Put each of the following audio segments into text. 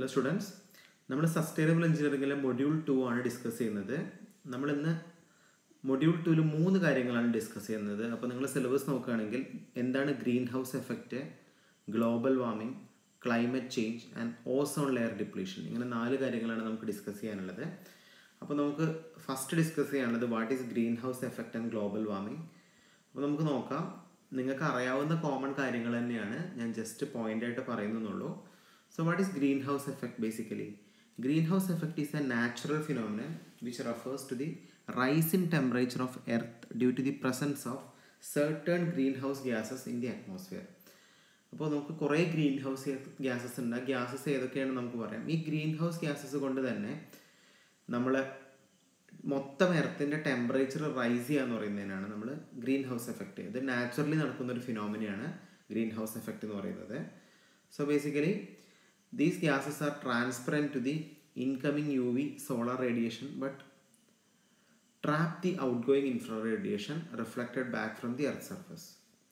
hello students നമ്മൾ sustainable എഞ്ചിനീയറിംഗിലെ module two ആണ് ഡിസ്കസ് ചെയ്യുന്നത് നമ്മൾ ഇന്ന് മൊഡ്യൂൾ ടുവിൽ മൂന്ന് കാര്യങ്ങളാണ് ഡിസ്കസ് ചെയ്യുന്നത് അപ്പോൾ നിങ്ങൾ സിലബസ് നോക്കുകയാണെങ്കിൽ എന്താണ് greenhouse effect global warming climate change and ozone layer depletion ഇങ്ങനെ നാല് കാര്യങ്ങളാണ് നമുക്ക് ഡിസ്കസ് ചെയ്യാനുള്ളത് അപ്പോൾ നമുക്ക് ഫസ്റ്റ് ഡിസ്കസ് ചെയ്യാനുള്ളത് what is greenhouse effect and global warming അപ്പോൾ നമുക്ക് നോക്കാം നിങ്ങൾക്ക് അറിയാവുന്ന കോമൺ കാര്യങ്ങൾ തന്നെയാണ് ഞാൻ ജസ്റ്റ് പോയിന്റ് ആയിട്ട് പറയുന്നുള്ളൂ so what is greenhouse effect basically greenhouse effect is a natural phenomenon which refers to the rise in temperature of earth due to the presence of certain greenhouse gases in the atmosphere അപ്പോൾ നമുക്ക് കുറേ green greenhouse gases ഉണ്ട് ആ gases ഏതൊക്കെയാണെന്ന് നമുക്ക് പറയാം ഈ green greenhouse gases കൊണ്ട് തന്നെ നമ്മൾ മൊത്തം എർത്തിൻ്റെ ടെമ്പറേച്ചർ റൈസ് ചെയ്യുക എന്ന് പറയുന്നതിനാണ് നമ്മൾ ഗ്രീൻ ഹൗസ് എഫക്റ്റ് ഇത് നാച്ചുറലി നടക്കുന്ന ഒരു ഫിനോമിനയാണ് ഗ്രീൻ ഹൗസ് എഫക്റ്റ് എന്ന് പറയുന്നത് so basically these gases are transparent to the incoming U V solar radiation but trap the outgoing infrared radiation reflected back from the earth's surface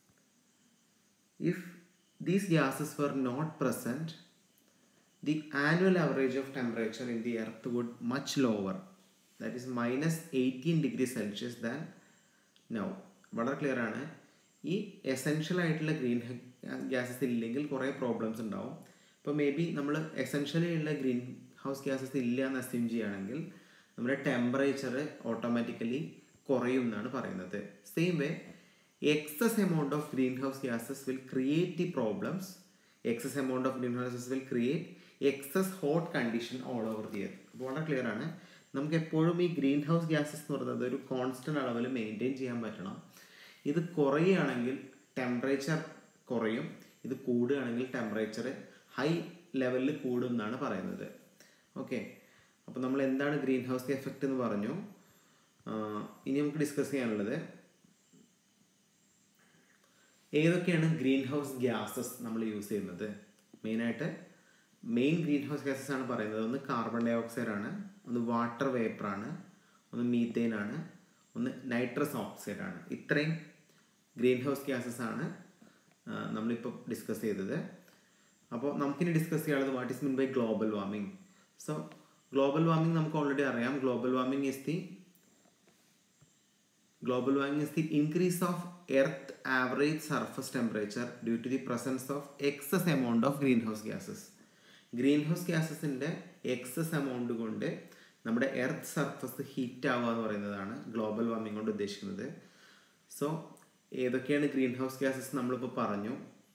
if these gases were not present the annual average of temperature in the earth would much lower that is minus 18 degrees celsius than now വളരെ clear ആണ് ഈ essential ആയിട്ടുള്ള green gases ഇല്ലെങ്കിൽ കുറേ problems ഉണ്ടാവും ഇപ്പോൾ maybe നമ്മൾ essentially ഉള്ള ഗ്രീൻ ഹൗസ് ഗ്യാസസ് ഇല്ല എന്ന് അസ്യൂം ചെയ്യുകയാണെങ്കിൽ നമ്മുടെ ടെമ്പറേച്ചർ ഓട്ടോമാറ്റിക്കലി കുറയും എന്നാണ് പറയുന്നത് same way excess amount of greenhouse gases will create the problems excess amount of greenhouses will create excess hot condition all over the earth അപ്പോൾ വളരെ clear ആണ് നമുക്ക് എപ്പോഴും ഈ ഗ്രീൻ ഹൗസ് ഗ്യാസസ് എന്ന് പറയുന്നത് ഒരു കോൺസ്റ്റന്റ് അളവിൽ മെയിൻറ്റെയിൻ ചെയ്യാൻ പറ്റണം ഇത് കുറയുകയാണെങ്കിൽ ടെമ്പറേച്ചർ കുറയും ഇത് കൂടുകയാണെങ്കിൽ ടെമ്പറേച്ചർ ഹൈ ലെവലിൽ കൂടും എന്നാണ് പറയുന്നത് ഓക്കെ അപ്പോൾ നമ്മൾ എന്താണ് ഗ്രീൻ ഹൗസ് എഫക്റ്റ് എന്ന് പറഞ്ഞു ഇനി നമുക്ക് ഡിസ്കസ് ചെയ്യാനുള്ളത് ഏതൊക്കെയാണ് ഗ്രീൻ ഹൗസ് ഗ്യാസസ് നമ്മൾ യൂസ് ചെയ്യുന്നത് മെയിനായിട്ട് മെയിൻ ഗ്രീൻ ഹൗസ് ഗ്യാസസ് ആണ് പറയുന്നത് ഒന്ന് കാർബൺ ഡൈ ഓക്സൈഡ് ആണ് ഒന്ന് വാട്ടർ വേപ്പറാണ് ഒന്ന് മീത്തേൻ ആണ് ഒന്ന് നൈട്രസ് ഓക്സൈഡ് ആണ് ഇത്രയും ഗ്രീൻ ഹൗസ് ഗ്യാസസ് ആണ് നമ്മളിപ്പോൾ ഡിസ്കസ് ചെയ്തത് അപ്പോൾ നമുക്കിനി ഡിസ്കസ് ചെയ്യാനുള്ളത് what is mean by global warming so global warming നമുക്ക് ഓൾറെഡി അറിയാം global warming is the global warming is the increase of earth average surface temperature due to the presence of excess amount of greenhouse gases greenhouse ഗ്യാസസിൻ്റെ excess amount കൊണ്ട് നമ്മുടെ earth surface heat ആവുക എന്ന് പറയുന്നതാണ് global warming കൊണ്ട് ഉദ്ദേശിക്കുന്നത് so ഏതൊക്കെയാണ് greenhouse gases നമ്മളിപ്പോൾ പറഞ്ഞു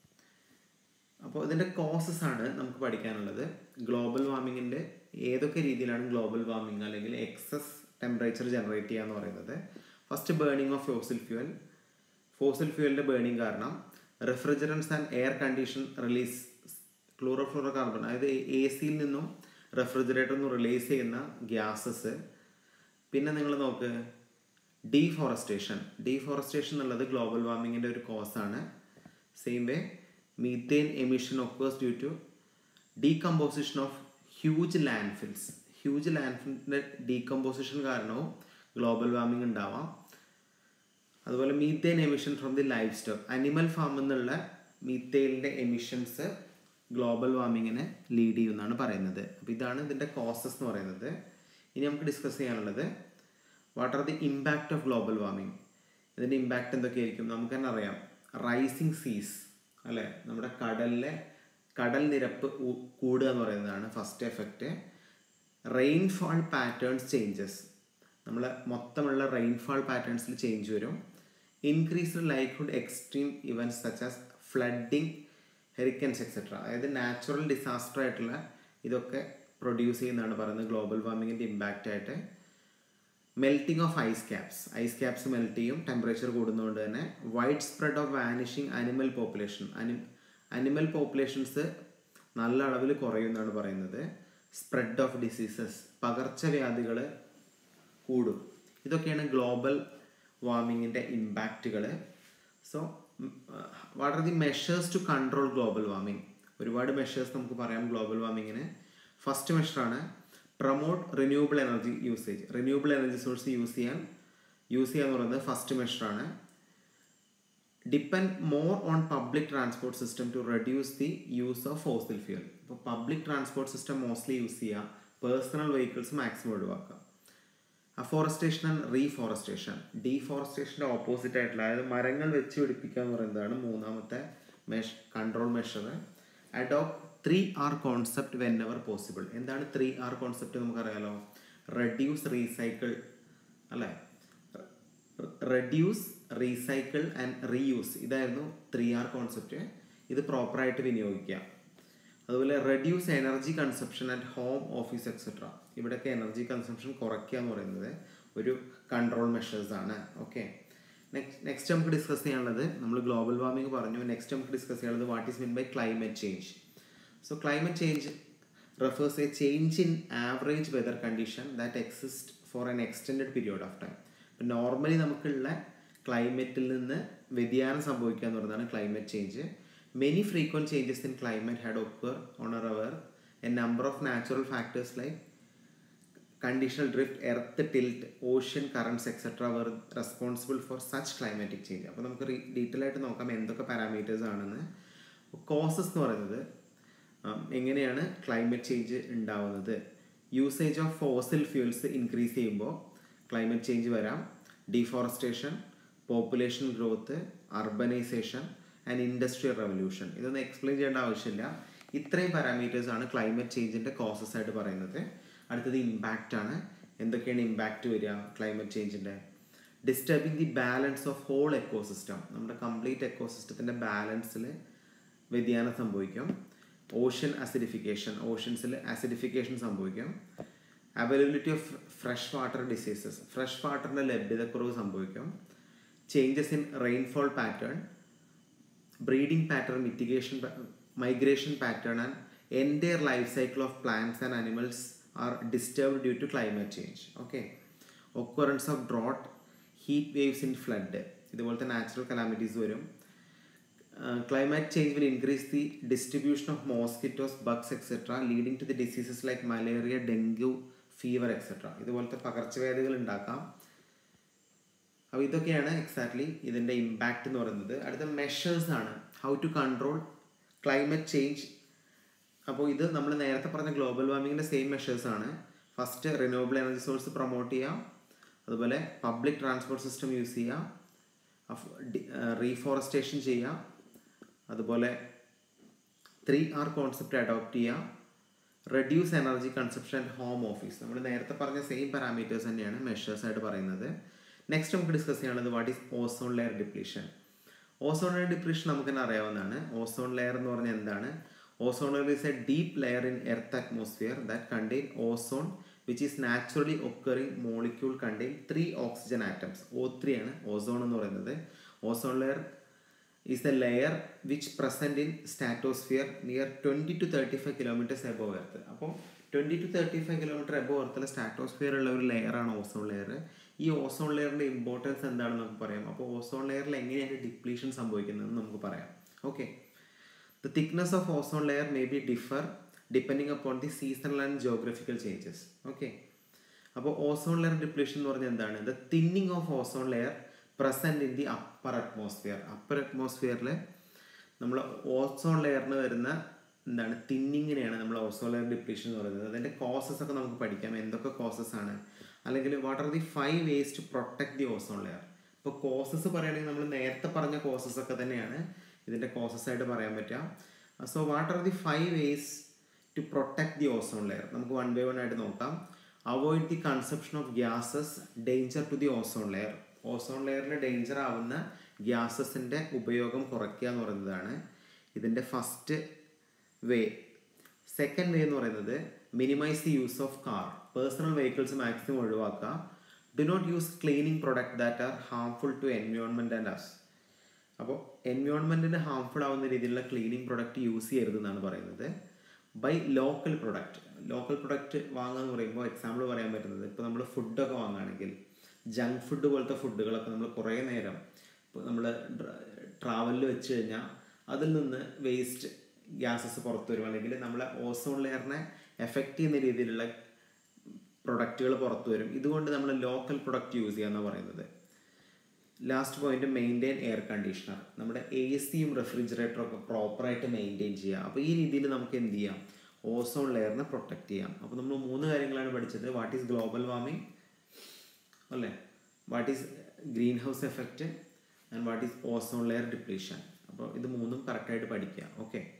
അപ്പോൾ ഇതിൻ്റെ കോസസ് ആണ് നമുക്ക് പഠിക്കാനുള്ളത് ഗ്ലോബൽ വാർമിങ്ങിൻ്റെ ഏതൊക്കെ രീതിയിലാണ് ഗ്ലോബൽ വാർമിംഗ് അല്ലെങ്കിൽ എക്സസ് ടെമ്പറേച്ചർ ജനറേറ്റ് ചെയ്യുക എന്ന് പറയുന്നത് first burning of fossil fuel fossil ഫ്യൂവലിൻ്റെ ബേണിംഗ് കാരണം refrigerants and air condition release chlorofluorocarbon അതായത് എ സിയിൽ നിന്നും റെഫ്രിജറേറ്ററിൽ നിന്നും റിലീസ് ചെയ്യുന്ന ഗ്യാസസ് പിന്നെ നിങ്ങൾ നോക്ക് ഡീഫോറസ്റ്റേഷൻ ഡീഫോറസ്റ്റേഷൻ എന്നുള്ളത് ഗ്ലോബൽ വാർമിങ്ങിൻ്റെ ഒരു കോസാണ് same way methane emission occurs due to decomposition of huge landfills huge ലാൻഡ് ഫിലിൻ്റെ ഡീകമ്പോസിഷൻ കാരണവും ഗ്ലോബൽ വാർമിംഗ് ഉണ്ടാവാം അതുപോലെ methane emission from the livestock animal ഫാമിൽ നിന്നുള്ള മീത്തേലിൻ്റെ എമിഷൻസ് ഗ്ലോബൽ വാർമിങ്ങിനെ ലീഡ് ചെയ്യുമെന്നാണ് പറയുന്നത് അപ്പോൾ ഇതാണ് ഇതിൻ്റെ കോസസ് എന്ന് പറയുന്നത് ഇനി നമുക്ക് ഡിസ്കസ് ചെയ്യാനുള്ളത് what are the impact of global warming ഇതിൻ്റെ ഇമ്പാക്റ്റ് എന്തൊക്കെയായിരിക്കും നമുക്ക് തന്നെ അറിയാം റൈസിങ് സീസ് അല്ലേ നമ്മുടെ കടലിലെ കടൽ നിരപ്പ് കൂടുക എന്ന് പറയുന്നതാണ് first effect rainfall patterns changes നമ്മൾ മൊത്തമുള്ള റെയിൻഫാൾ പാറ്റേൺസിൽ ചേഞ്ച് വരും increased likelihood extreme events such as flooding hurricanes etcetera അതായത് നാച്ചുറൽ ഡിസാസ്റ്റർ ആയിട്ടുള്ള ഇതൊക്കെ പ്രൊഡ്യൂസ് ചെയ്യുന്നതാണ് പറയുന്നത് ഗ്ലോബൽ വാർമിങ്ങിൻ്റെ ഇമ്പാക്റ്റ് ആയിട്ട് melting of ice caps ice caps melt ചെയ്യും ടെമ്പറേച്ചർ കൂടുന്നതുകൊണ്ട് തന്നെ widespread of vanishing animal population അനി അനിമൽ പോപ്പുലേഷൻസ് നല്ല അളവിൽ കുറയും എന്നാണ് പറയുന്നത് സ്പ്രെഡ് ഓഫ് ഡിസീസസ് പകർച്ചവ്യാധികൾ കൂടും ഇതൊക്കെയാണ് ഗ്ലോബൽ വാർമിങ്ങിൻ്റെ ഇമ്പാക്റ്റുകൾ so what are the measures to control global warming ഒരുപാട് മെഷേഴ്സ് നമുക്ക് പറയാം ഗ്ലോബൽ വാർമിങ്ങിന് ഫസ്റ്റ് മെഷറാണ് promote renewable energy usage renewable energy source use ചെയ്യാൻ യൂസ് ചെയ്യുക എന്ന് പറയുന്നത് ഫസ്റ്റ് മെഷറാണ് depend more on public transport system to reduce the use of fossil fuel ഇപ്പോൾ public transport system mostly use ചെയ്യുക പേഴ്സണൽ വെഹിക്കിൾസ് മാക്സിമം ഒഴിവാക്കുക afforestation and reforestation ഡീഫോറസ്റ്റേഷൻ്റെ opposite ആയിട്ടുള്ള അതായത് മരങ്ങൾ വെച്ച് പിടിപ്പിക്കുക എന്ന് പറയുന്നതാണ് മൂന്നാമത്തെ മെഷ് control measure adopt three R concept whenever possible എന്താണ് ത്രീ ആർ കോൺസെപ്റ്റ് നമുക്കറിയാലോ റെഡ്യൂസ് റീസൈക്കിൾ അല്ലേ റെഡ്യൂസ് റീസൈക്കിൾ ആൻഡ് റീയൂസ് ഇതായിരുന്നു ത്രീ ആർ കോൺസെപ്റ്റ് ഇത് പ്രോപ്പറായിട്ട് വിനിയോഗിക്കുക അതുപോലെ reduce energy consumption at home office etcetera ഇവിടെയൊക്കെ എനർജി കൺസംഷൻ കുറയ്ക്കുക എന്ന് പറയുന്നത് ഒരു കൺട്രോൾ മെഷേഴ്സ് ആണ് ഓക്കെ നെക്സ്റ്റ് നെക്സ്റ്റ് നമുക്ക് ഡിസ്കസ് ചെയ്യാനുള്ളത് നമ്മൾ ഗ്ലോബൽ വാർമിംഗ് പറഞ്ഞു നെക്സ്റ്റ് നമുക്ക് ഡിസ്കസ് ചെയ്യാനുള്ളത് what is mean by climate change so climate change refers a change in average weather condition that exist for an extend period of time ഇപ്പം normally നമുക്കുള്ള ക്ലൈമറ്റിൽ നിന്ന് വ്യതിയാനം സംഭവിക്കുക എന്ന് പറയുന്നതാണ് climate change many frequent changes in climate had occur on our our a number of natural factors like conditional drift earth tilt ocean currents etcetera were responsible for such climatic change അപ്പോൾ നമുക്ക് detail ആയിട്ട് നോക്കാം എന്തൊക്കെ parameters ആണെന്ന് causes എന്ന് പറയുന്നത് എങ്ങനെയാണ് climate change ഉണ്ടാവുന്നത് usage of fossil fuels increase ചെയ്യുമ്പോൾ ക്ലൈമറ്റ് ചേഞ്ച് വരാം deforestation population growth urbanisation and industrial revolution ഇതൊന്നും എക്സ്പ്ലെയിൻ ചെയ്യേണ്ട ആവശ്യമില്ല ഇത്രയും പാരാമീറ്റേഴ്സ് ആണ് ക്ലൈമറ്റ് ചേഞ്ചിൻ്റെ കോസസ് ആയിട്ട് പറയുന്നത് അടുത്തത് ഇമ്പാക്റ്റ് ആണ് എന്തൊക്കെയാണ് ഇമ്പാക്റ്റ് വരിക ക്ലൈമറ്റ് ചേഞ്ചിൻ്റെ disturbing the balance of whole ecosystem നമ്മുടെ കംപ്ലീറ്റ് എക്കോസിസ്റ്റത്തിൻ്റെ ബാലൻസിൽ വ്യതിയാനം സംഭവിക്കും ഓഷ്യൻ അസിഡിഫിക്കേഷൻ ഓഷ്യൻസിൽ അസിഡിഫിക്കേഷൻ സംഭവിക്കും availability of fresh water diseases fresh വാട്ടറിൻ്റെ ലഭ്യതക്കുറവ് സംഭവിക്കും changes in rainfall pattern breeding pattern mitigation migration pattern and entire life cycle of plants and animals are disturbed due to climate change okay occurrence of drought heat waves in flood ഇതുപോലത്തെ natural calamities വരും climate change will increase the distribution of mosquitoes bugs etcetera leading to the diseases like malaria dengue fever etcetera ഇതുപോലത്തെ പകർച്ചവ്യാധികൾ ഉണ്ടാക്കാം അപ്പോൾ ഇതൊക്കെയാണ് exactly ഇതിൻ്റെ impact എന്ന് പറയുന്നത് അടുത്ത മെഷേഴ്സ് ആണ് how to control climate change അപ്പോൾ ഇത് നമ്മൾ നേരത്തെ പറഞ്ഞ ഗ്ലോബൽ വാർമിങ്ങിൻ്റെ സെയിം മെഷേഴ്സ് ആണ് first renewable energy source promote ചെയ്യാം അതുപോലെ പബ്ലിക് ട്രാൻസ്പോർട്ട് സിസ്റ്റം യൂസ് ചെയ്യാം റീഫോറസ്റ്റേഷൻ ചെയ്യാം അതുപോലെ ത്രീ ആർ കോൺസെപ്റ്റ് അഡോപ്റ്റ് ചെയ്യാം reduce energy consumption and home office നമ്മൾ നേരത്തെ പറഞ്ഞ സെയിം പാരാമീറ്റേഴ്സ് തന്നെയാണ് മെഷേഴ്സ് ആയിട്ട് പറയുന്നത് നെക്സ്റ്റ് നമുക്ക് ഡിസ്കസ് ചെയ്യാനുള്ളത് what is ozone layer depletion ozone layer depletion നമുക്ക് തന്നെ അറിയാവുന്നതാണ് ഓസോൺ ലെയർ എന്ന് പറഞ്ഞാൽ എന്താണ് ozone layer is a deep layer in earth atmosphere that contain ozone which is naturally occurring molecule contain three oxygen atoms O three ആണ് ozone എന്ന് പറയുന്നത് ozone layer is a layer which present in stratosphere near twenty to thirty five kilometres above earth അപ്പോൾ twenty to thirty five kilometre above എർത്തിലെ stratosphere ഉള്ള ഒരു ലെയറാണ് ozone layer ഈ ozone ലെയറിൻ്റെ ഇമ്പോർട്ടൻസ് എന്താണെന്ന് നമുക്ക് പറയാം അപ്പോൾ ഓസോൺ ലെയറിൽ എങ്ങനെയാണ് ഡിപ്ലീഷൻ സംഭവിക്കുന്നതെന്ന് നമുക്ക് പറയാം okay the thickness of ozone layer may be differ depending upon the seasonal and geographical changes okay അപ്പോൾ ഓസോൺ ലെയർ ഡിപ്ലീഷൻ എന്ന് പറഞ്ഞാൽ എന്താണ് the thinning of ozone layer present in the upper atmosphere upper അറ്റ്മോസ്ഫിയറിൽ നമ്മൾ ozone ലെയറിന് വരുന്ന എന്താണ് തിന്നിങ്ങിനെയാണ് നമ്മൾ ozone layer depletion എന്ന് പറയുന്നത് അതിൻ്റെ കോസസ് ഒക്കെ നമുക്ക് പഠിക്കാം എന്തൊക്കെ കോസസ് ആണ് അല്ലെങ്കിൽ what are the five ways to protect the ozone layer ഇപ്പോൾ കോസസ് പറയുകയാണെങ്കിൽ നമ്മൾ നേരത്തെ പറഞ്ഞ കോസസ് ഒക്കെ തന്നെയാണ് ഇതിൻ്റെ കോസസ് ആയിട്ട് പറയാൻ പറ്റുക so what are the five ways to protect the ozone layer നമുക്ക് വൺ ബൈ വൺ ആയിട്ട് നോക്കാം avoid the conception of gases danger to the ozone layer ozone ലെയറിൽ ഡേഞ്ചർ ആവുന്ന ഗ്യാസസിൻ്റെ ഉപയോഗം കുറയ്ക്കുക എന്ന് പറയുന്നതാണ് ഇതിൻ്റെ ഫസ്റ്റ് വേ സെക്കൻഡ് വേ എന്ന് പറയുന്നത് minimise the use of car personal vehicles maximum ഒഴിവാക്കുക do not use cleaning product that are harmful to environment and as അപ്പോൾ എൻവയോൺമെൻറ്റിന് ഹാംഫുൾ ആവുന്ന രീതിയിലുള്ള ക്ലീനിങ് പ്രൊഡക്റ്റ് യൂസ് ചെയ്യരുതെന്നാണ് പറയുന്നത് buy local product local product വാങ്ങുക എന്ന് പറയുമ്പോൾ എക്സാമ്പിൾ പറയാൻ പറ്റുന്നത് ഇപ്പോൾ നമ്മൾ ഫുഡൊക്കെ വാങ്ങുകയാണെങ്കിൽ ജങ്ക് ഫുഡ് പോലത്തെ ഫുഡുകളൊക്കെ നമ്മൾ കുറേ നേരം ഇപ്പോൾ നമ്മൾ ട്രാവലിൽ വെച്ച് കഴിഞ്ഞാൽ അതിൽ നിന്ന് വേസ്റ്റ് ഗ്യാസസ് പുറത്തു വരും അല്ലെങ്കിൽ നമ്മളെ ഓസോൺ ലെയറിനെ എഫക്റ്റ് ചെയ്യുന്ന രീതിയിലുള്ള പ്രൊഡക്റ്റുകൾ പുറത്തു വരും ഇതുകൊണ്ട് നമ്മൾ ലോക്കൽ പ്രൊഡക്റ്റ് യൂസ് ചെയ്യാമെന്നാണ് പറയുന്നത് last point maintain air conditioner നമ്മുടെ എ സിയും റെഫ്രിജറേറ്ററും ഒക്കെ പ്രോപ്പറായിട്ട് മെയിൻറ്റെയിൻ ചെയ്യുക അപ്പോൾ ഈ രീതിയിൽ നമുക്ക് എന്ത് ചെയ്യാം ഓസോൺ ലെയറിനെ പ്രൊട്ടക്റ്റ് ചെയ്യാം അപ്പോൾ നമ്മൾ മൂന്ന് കാര്യങ്ങളാണ് പഠിച്ചത് വാട്ട് ഈസ് ഗ്ലോബൽ വാർമിംഗ് അല്ലേ what is greenhouse effect and what is ozone layer depletion അപ്പോൾ ഇത് മൂന്നും കറക്റ്റായിട്ട് പഠിക്കുക ഓക്കെ